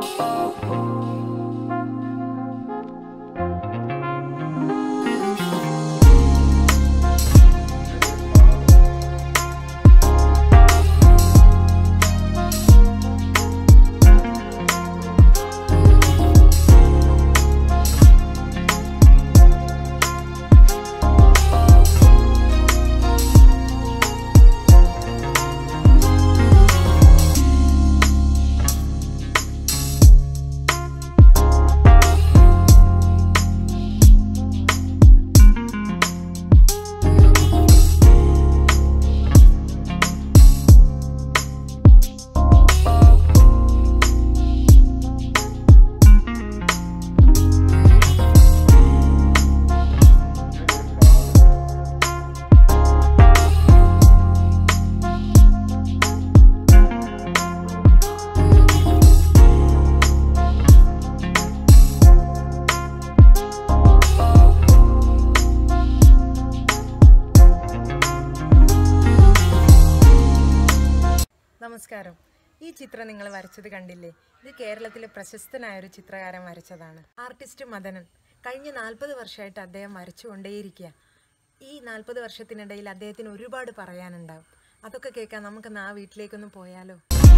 നമസ്കാരം ഈ ചിത്രം നിങ്ങൾ വരച്ചത് കണ്ടില്ലേ ഇത് കേരളത്തിലെ പ്രശസ്തനായ ഒരു ചിത്രകാരൻ വരച്ചതാണ് ആർട്ടിസ്റ്റ് മദനൻ കഴിഞ്ഞ നാൽപ്പത് വർഷമായിട്ട് അദ്ദേഹം വരച്ചുകൊണ്ടേയിരിക്കുക ഈ നാൽപ്പത് വർഷത്തിനിടയിൽ അദ്ദേഹത്തിന് ഒരുപാട് പറയാനുണ്ടാവും അതൊക്കെ കേൾക്കാൻ നമുക്കൊന്ന് ആ വീട്ടിലേക്കൊന്ന് പോയാലോ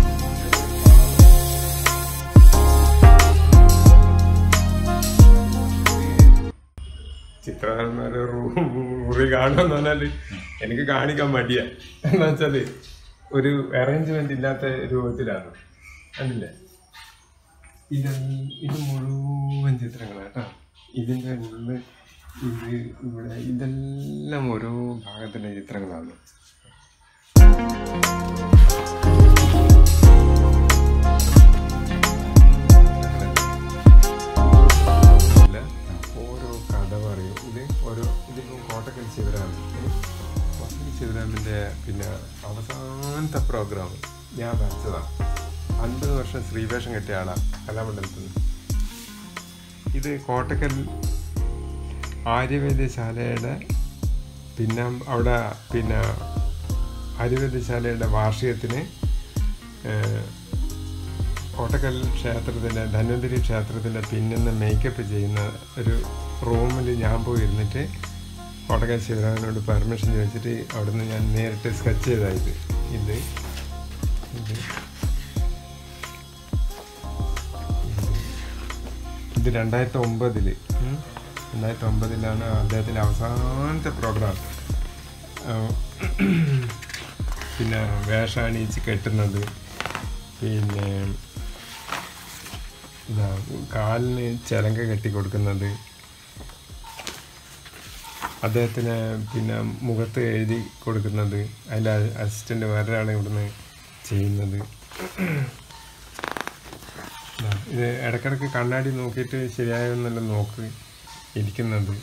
ചിത്രകാരന്മാരെ മുറി കാണുമെന്ന് പറഞ്ഞാല് എനിക്ക് കാണിക്കാൻ മടിയാ എന്താ വെച്ചാല് ഒരു അറേഞ്ച്മെന്റ് ഇല്ലാത്ത രൂപത്തിലാണ് കണ്ടില്ലേ ഇത് ഇത് മുഴുവൻ ചിത്രങ്ങളാണ് കേട്ടോ ഇതിന്റെ ഉള്ളിൽ ഇത് ഇവിടെ ഇതെല്ലാം ഓരോ ഭാഗത്തിലെ ചിത്രങ്ങളാണ് ഇല്ല. ഓരോ കഥ പറയും ഇത് ഓരോ ഇതിപ്പം കോട്ടക്കൽ ശിവരാമൻ കോട്ടക്കൽ ശിവരാമൻ്റെ പിന്നെ അവസാനത്തെ പ്രോഗ്രാം ഞാൻ വരച്ചതാണ് അൻപത് വർഷം ശ്രീവേഷം കെട്ടിയ ആളാണ് കലാമണ്ഡലത്തിൽ നിന്ന് ഇത് കോട്ടക്കൽ ആര്യവൈദ്യശാലയുടെ പിന്നെ അവിടെ പിന്നെ ആര്യവൈദ്യശാലയുടെ വാർഷികത്തിന് ഏഹ്, കോട്ടക്കൽ ക്ഷേത്രത്തിൻ്റെ ധന്വന്തിരി ക്ഷേത്രത്തിൻ്റെ പിന്നിന്ന് മേക്കപ്പ് ചെയ്യുന്ന ഒരു റൂമിൽ ഞാൻ പോയി ഇരുന്നിട്ട് കോട്ടക്കൽ ശിവരാമനോട് പെർമിഷൻ ചോദിച്ചിട്ട് അവിടുന്ന് ഞാൻ നേരിട്ട് സ്കെച്ച് ചെയ്തായത് ഇത് ഇത് ഇത് രണ്ടായിരത്തി ഒമ്പതിൽ രണ്ടായിരത്തി ഒമ്പതിലാണ് അദ്ദേഹത്തിൻ്റെ അവസാനത്തെ പ്രോഗ്രാം പിന്നെ വേഷാണീച്ച് കെട്ടുന്നത് പിന്നെ ഇതാ കാലിന് ചിലങ്ക കെട്ടി കൊടുക്കുന്നത് അദ്ദേഹത്തിന് പിന്നെ മുഖത്ത് എഴുതി കൊടുക്കുന്നത് അതിൻ്റെ അസിസ്റ്റൻ്റ് വേറൊരാളെ ഇവിടുന്ന് ചെയ്യുന്നത് ആ, ഇത് ഇടയ്ക്കിടയ്ക്ക് കണ്ണാടി നോക്കിയിട്ട് ശരിയായെന്നല്ല നോക്കി ഇരിക്കുന്നത്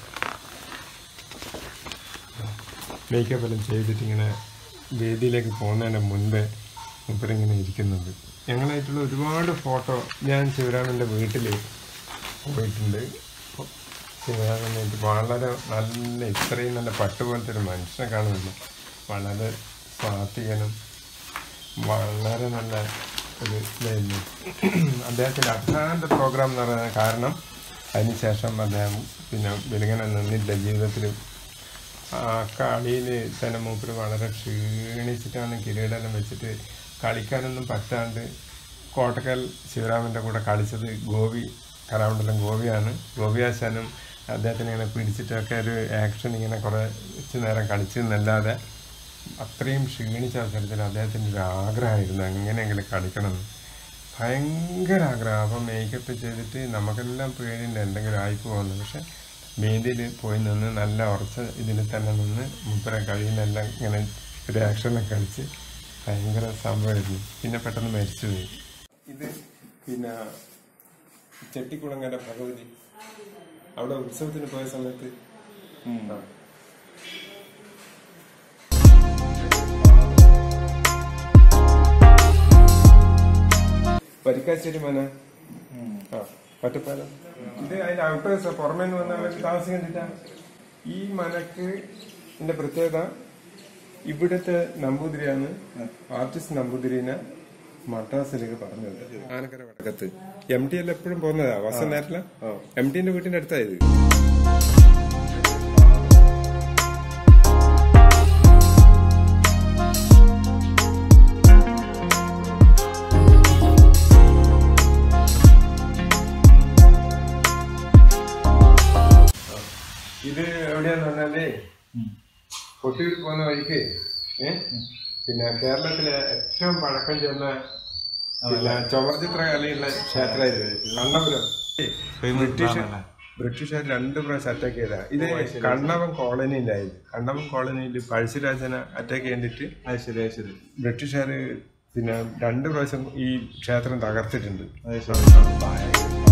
മേക്കപ്പ് എല്ലാം ചെയ്തിട്ട് ഇങ്ങനെ വേദിയിലേക്ക് പോകുന്നതിന് മുൻപേ മൂപ്പരിങ്ങനെ ഇരിക്കുന്നത് ഞങ്ങളായിട്ടുള്ള ഒരുപാട് ഫോട്ടോ ഞാൻ ശിവരാമൻ്റെ വീട്ടിൽ പോയിട്ടുണ്ട് ശിവരാമനായിട്ട് വളരെ നല്ല ഇത്രയും നല്ല പട്ട് പോലത്തെ ഒരു മനുഷ്യനെ കാണുന്നു വളരെ സ്വാത്വികനും വളരെ നല്ല ഒരു ഇതായിരുന്നു അദ്ദേഹത്തിൻ്റെ അവസാനത്തെ പ്രോഗ്രാം എന്ന് പറയുന്നത് കാരണം അതിനുശേഷം അദ്ദേഹം പിന്നെ വെലുങ്ങനെ നിന്നില്ല ജീവിതത്തിൽ ആ കളിയിൽ തന്നെ മൂപ്പര് വളരെ ക്ഷീണിച്ചിട്ടാണ് കിരീടം വെച്ചിട്ട് കളിക്കാനൊന്നും പറ്റാണ്ട് കോട്ടക്കൽ ശിവരാമൻ്റെ കൂടെ കളിച്ചത് ഗോപി കലാമണ്ഡലം ഗോപിയാണ് ഗോപിയാശാനും അദ്ദേഹത്തിന് ഇങ്ങനെ പിടിച്ചിട്ടൊക്കെ ഒരു ആക്ഷൻ ഇങ്ങനെ കുറേ നേരം കളിച്ചെന്നല്ലാതെ അത്രയും ക്ഷീണിച്ച അവസരത്തിൽ അദ്ദേഹത്തിൻ്റെ ഒരു ആഗ്രഹമായിരുന്നു എങ്ങനെയെങ്കിലും കളിക്കണമെന്ന് ഭയങ്കര ആഗ്രഹം അപ്പം മേക്കപ്പ് ചെയ്തിട്ട് നമുക്കെല്ലാം പേടിയുണ്ട് എന്തെങ്കിലും ആയിപ്പോകുന്നു പക്ഷെ വേദിയിൽ പോയി നിന്ന് നല്ല ഉറച്ച ഇതിൽ തന്നെ നിന്ന് മുപ്പര കഴിയുന്നെല്ലാം ഇങ്ങനെ ഒരു ആക്ഷനൊക്കെ കളിച്ച് ഭയങ്കര സംഭവമായിരുന്നു പിന്നെ പെട്ടെന്ന് മരിച്ചുപോയി ഇത് പിന്നെ ചെട്ടിക്കുളങ്ങര ഭഗവതി അവിടെ ഉത്സവത്തിന് പോയ സമയത്ത് ആ പരിക്കാശ്ശേരി മന ആ ഒറ്റപ്പാലം ഇത് അതിന്റെ ഔട്ടേഴ്സ് പുറമേ നിന്ന് വന്ന ആളുകൾ താമസം കണ്ടിട്ടാ ഈ മനക്ക് ഇതിന്റെ പ്രത്യേകത ഇവിടുത്തെ നമ്പൂതിരിയാണ് ആർട്ടിസ്റ്റ് നമ്പൂതിരിനെ മദ്രാസിലേക്ക് പറഞ്ഞു വിട്ടത് ആനക്കര വടക്കത്ത് എം ടി എല്ലാം എപ്പോഴും പോകുന്നതാ വസന്ത നേരത്തില എം ടിന്റെ വീട്ടിന്റെ അടുത്തായത് ഇത് എവിടെയാന്ന് പറഞ്ഞാലേ കൊട്ടിയൂർ പോകുന്ന വഴിക്ക് ഏ പിന്നെ കേരളത്തിലെ ഏറ്റവും പഴക്കം ചെന്ന പിന്നെ ചുമർചിത്ര കലയുള്ള ക്ഷേത്രമായിരുന്നു കണ്ണപുരം ബ്രിട്ടീഷ് ബ്രിട്ടീഷുകാർ രണ്ട് പ്രാവശ്യം അറ്റാക്ക് ചെയ്ത ഇത് കണ്ണവം കോളനിയിലായിരുന്നു കണ്ണവം കോളനിയിൽ പഴശ്ശിരാജനെ അറ്റാക്ക് ചെയ്തിട്ട് അത് ശരി അത് ശരി ബ്രിട്ടീഷുകാർ പിന്നെ രണ്ട് പ്രാവശ്യം ഈ ക്ഷേത്രം തകർത്തിട്ടുണ്ട് അത് ശരി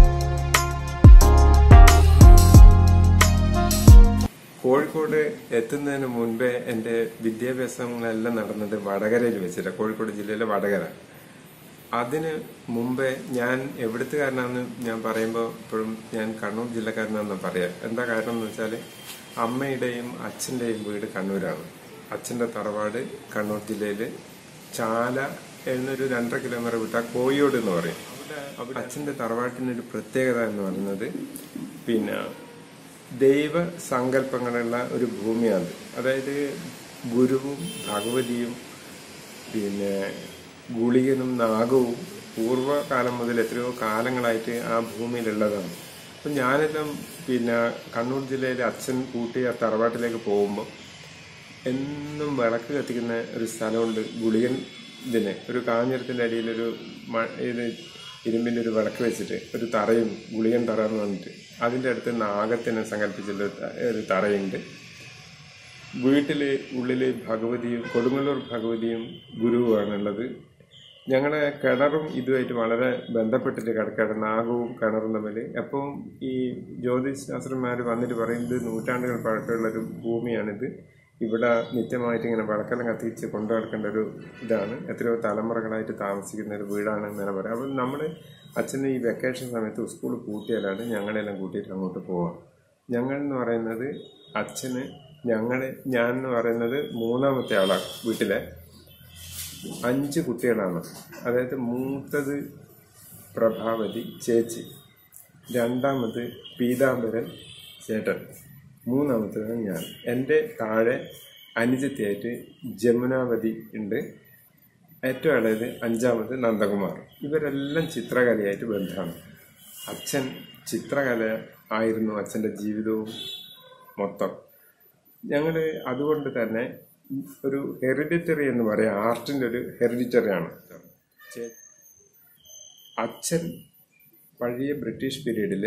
കോഴിക്കോട് എത്തുന്നതിന് മുൻപേ എൻ്റെ വിദ്യാഭ്യാസങ്ങളെല്ലാം നടന്നത് വടകരയിൽ വെച്ചിട്ട് കോഴിക്കോട് ജില്ലയിലെ വടകര അതിന് മുമ്പേ ഞാൻ എവിടുത്തുകാരനാണെന്ന് ഞാൻ പറയുമ്പോൾ ഇപ്പോഴും ഞാൻ കണ്ണൂർ ജില്ലക്കാരനാണെന്ന് പറയാം എന്താ കാരണം എന്ന് വെച്ചാൽ അമ്മയുടെയും അച്ഛൻ്റെയും വീട് കണ്ണൂരാണ് അച്ഛൻ്റെ തറവാട് കണ്ണൂർ ജില്ലയിൽ ചാല എന്നൊരു രണ്ടര കിലോമീറ്റർ വിട്ടാൽ കോഴിയോട് എന്ന് പറയും അവിടെ അച്ഛൻ്റെ തറവാട്ടിനൊരു പ്രത്യേകത എന്ന് പറയുന്നത് പിന്നെ ദൈവ സങ്കല്പങ്ങളുള്ള ഒരു ഭൂമിയാണ് അതായത് ഗുരുവും ഭഗവതിയും പിന്നെ ഗുളികനും നാഗവും പൂർവ്വകാലം മുതൽ എത്രയോ കാലങ്ങളായിട്ട് ആ ഭൂമിയിലുള്ളതാണ് അപ്പം ഞാനെല്ലാം പിന്നെ കണ്ണൂർ ജില്ലയിലെ അച്ഛൻ കൂട്ടി ആ തറവാട്ടിലേക്ക് പോകുമ്പോൾ എന്നും വിളക്ക് കത്തിക്കുന്ന ഒരു സ്ഥലമുണ്ട് ഗുളികൻ ഇതിന് ഒരു കാഞ്ഞിരത്തിൻ്റെ അടിയിലൊരു മ- ഇത് ഇരുമ്പിൻ്റെ ഒരു വിളക്ക് വെച്ചിട്ട് ഒരു തറയും ഗുളികൻ തറ എന്ന് പറഞ്ഞിട്ട് അതിൻ്റെ അടുത്ത് നാഗത്തിനെ സങ്കല്പിച്ചിട്ട് ഒരു ത- ഒരു തറയുണ്ട് വീട്ടില് ഉള്ളില് ഭഗവതിയും കൊടുങ്ങല്ലൂർ ഭഗവതിയും ഗുരുവുമാണുള്ളത് ഞങ്ങളുടെ കിണറും ഇതുമായിട്ട് വളരെ ബന്ധപ്പെട്ടിട്ട് കിടക്കാറ് നാഗവും കിണറും തമ്മിൽ എപ്പോഴും ഈ ജ്യോതിഷ് ശാസ്ത്രന്മാർ വന്നിട്ട് പറയുന്നത് നൂറ്റാണ്ടുകൾ പഴക്കമുള്ള ഒരു ഭൂമിയാണിത് ഇവിടെ നിത്യമായിട്ട് ഇങ്ങനെ വിളക്കെല്ലാം കത്തിച്ച് കൊണ്ടു നടക്കേണ്ട ഒരു ഇതാണ് എത്രയോ തലമുറകളായിട്ട് താമസിക്കുന്ന ഒരു വീടാണ് എന്നാണ് പറയാം അപ്പം നമ്മൾ അച്ഛന് ഈ വെക്കേഷൻ സമയത്ത് സ്കൂൾ പൂട്ടിയാലാണ് ഞങ്ങളെല്ലാം കൂട്ടിയിട്ട് അങ്ങോട്ട് പോവാം ഞങ്ങൾ എന്ന് പറയുന്നത് അച്ഛന് ഞങ്ങളെ ഞാൻ എന്ന് പറയുന്നത് മൂന്നാമത്തെ ആളാണ് വീട്ടിലെ അഞ്ച് കുട്ടികളാണ് അതായത് മൂത്തത് പ്രഭാവതി ചേച്ചി രണ്ടാമത് പീതാംബരൻ ചേട്ടൻ മൂന്നാമത്തത് ഞാൻ എൻ്റെ താഴെ അനുജത്തിയായിട്ട് ജമുനാവതി ഉണ്ട് ഏറ്റവും ഇളയത് അഞ്ചാമത് നന്ദകുമാർ ഇവരെല്ലാം ചിത്രകലയായിട്ട് ബന്ധമാണ് അച്ഛൻ ചിത്രകല ആയിരുന്നു അച്ഛൻ്റെ ജീവിതവും മൊത്തം ഞങ്ങൾ അതുകൊണ്ട് തന്നെ ഒരു ഹെറിഡിറ്ററി എന്ന് പറയാം ആർട്ടിൻ്റെ ഒരു ഹെറിഡിറ്ററി ആണ് ചേ- അച്ഛൻ പഴയ ബ്രിട്ടീഷ് പീരീഡിൽ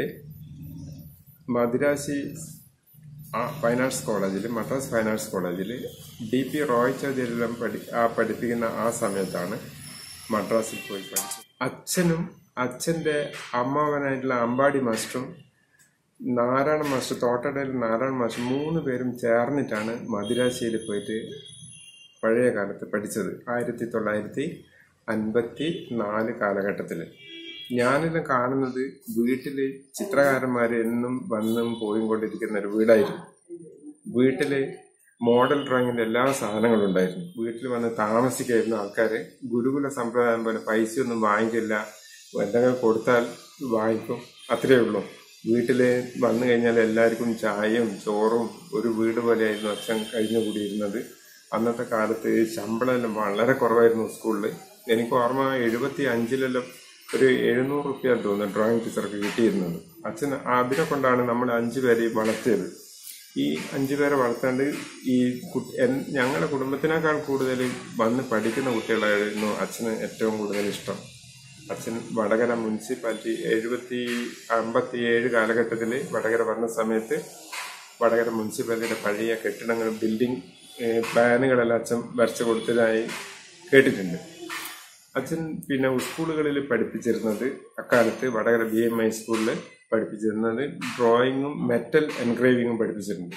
മദിരാശി ആ ഫൈൻ ആർട്സ് കോളേജിൽ മദ്രാസ് ഫൈൻ ആർട്സ് കോളേജിൽ ഡി പി റോയ് ചൗധരിയെല്ലാം പഠി ആ പഠിപ്പിക്കുന്ന ആ സമയത്താണ് മദ്രാസിൽ പോയി പഠിച്ചത് അച്ഛനും അച്ഛൻ്റെ അമ്മാവനായിട്ടുള്ള അമ്പാടി മാസ്റ്ററും നാരായണ മാസ്റ്റർ തോട്ടടയിൽ നാരായണ മാസ്റ്റർ മൂന്ന് പേരും ചേർന്നിട്ടാണ് മദിരാശിയിൽ പോയിട്ട് പഴയ കാലത്ത് പഠിച്ചത് ആയിരത്തി തൊള്ളായിരത്തി അൻപത്തി നാല് കാലഘട്ടത്തിൽ ഞാനെല്ലാം കാണുന്നത് വീട്ടിൽ ചിത്രകാരന്മാർ എന്നും വന്നും പോയും കൊണ്ടിരിക്കുന്ന ഒരു വീടായിരുന്നു വീട്ടിൽ മോഡൽ ഡ്രോയിങ്ങിന്റെ എല്ലാ സാധനങ്ങളും ഉണ്ടായിരുന്നു വീട്ടിൽ വന്ന് താമസിക്കായിരുന്നു ആൾക്കാർ ഗുരുകുല സമ്പ്രദായം പോലെ പൈസയൊന്നും വാങ്ങിക്കില്ല എന്തെങ്കിലും കൊടുത്താൽ വാങ്ങിക്കും അത്രയേ ഉള്ളൂ വീട്ടിൽ വന്നു കഴിഞ്ഞാൽ എല്ലാവർക്കും ചായയും ചോറും ഒരു വീട് പോലെയായിരുന്നു അച്ഛൻ കഴിഞ്ഞുകൂടിയിരുന്നത് അന്നത്തെ കാലത്ത് ശമ്പളമെല്ലാം വളരെ കുറവായിരുന്നു സ്കൂളിൽ എനിക്ക് ഓർമ്മ എഴുപത്തി അഞ്ചിലെല്ലാം ഒരു എഴുന്നൂറ് റുപ്യ തോന്നുന്നു ഡ്രോയിങ് ടീച്ചർക്ക് കിട്ടിയിരുന്നത് അച്ഛൻ അതിനെ കൊണ്ടാണ് നമ്മൾ അഞ്ചു പേരെയും വളർത്തിയത് ഈ അഞ്ചു പേരെ വളർത്താണ്ട് ഈ കു- എൻ- ഞങ്ങളുടെ കുടുംബത്തിനേക്കാൾ കൂടുതൽ വന്ന് പഠിക്കുന്ന കുട്ടികളായിരുന്നു അച്ഛന് ഏറ്റവും കൂടുതൽ ഇഷ്ടം അച്ഛൻ വടകര മുനിസിപ്പാലിറ്റി എഴുപത്തി അമ്പത്തി ഏഴ് കാലഘട്ടത്തിൽ വടകര വന്ന സമയത്ത് വടകര മുനിസിപ്പാലിറ്റിയുടെ പഴയ കെട്ടിടങ്ങൾ ബിൽഡിംഗ് ഏഹ്, പ്ലാനുകളെല്ലാം അച്ഛൻ വരച്ചു കൊടുത്തതായി കേട്ടിട്ടുണ്ട് അച്ഛൻ പിന്നെ സ്കൂളുകളിൽ പഠിപ്പിച്ചിരുന്നത് അക്കാലത്ത് വടകര ബി എം ഐ സ്കൂളിൽ പഠിപ്പിച്ചിരുന്നത് ഡ്രോയിങ്ങും മെറ്റൽ എൻഗ്രേവിങ്ങും പഠിപ്പിച്ചിട്ടുണ്ട്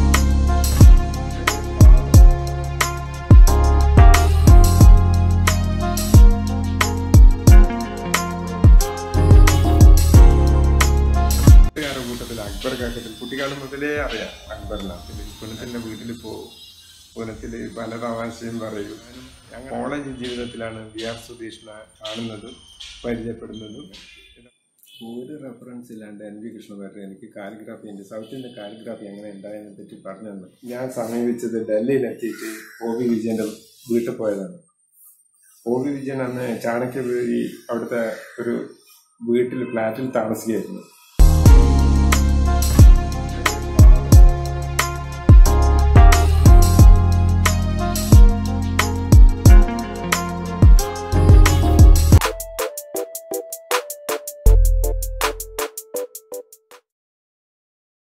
കൂട്ടുകാരുടെ കൂട്ടത്തിൽ അക്ബർ കാക്കത്തിൽ കുട്ടിക്കാലം മുതലേ അറിയാം അക്ബറിനെ പിന്നെ പെണ്ണുത്തിന്റെ വീട്ടിൽ പോകും പൂരത്തിൽ പല തമാശയും പറയും കോളേജ് ജീവിതത്തിലാണ് വി ആർ സുധീഷിനെ കാണുന്നതും പരിചയപ്പെടുന്നതും ഒരു റെഫറൻസ് ഇല്ലാണ്ട് എൻ വി കൃഷ്ണമായിട്ട് എനിക്ക് കാലിഗ്രാഫി എൻ്റെ സൗത്ത് ഇന്ത്യൻ കാലിഗ്രാഫി എങ്ങനെ ഉണ്ടായതിനെ പറ്റി പറഞ്ഞു തന്നു ഞാൻ സമീപിച്ചത് ഡൽഹിയിലെത്തിയിട്ട് ഒ വി വിജയൻ്റെ വീട്ടിൽ പോയതാണ് ഒ വി വിജയൻ അന്ന് ചാണക്യപുരി അവിടുത്തെ ഒരു വീട്ടിൽ ഫ്ലാറ്റിൽ താമസിക്കുകയായിരുന്നു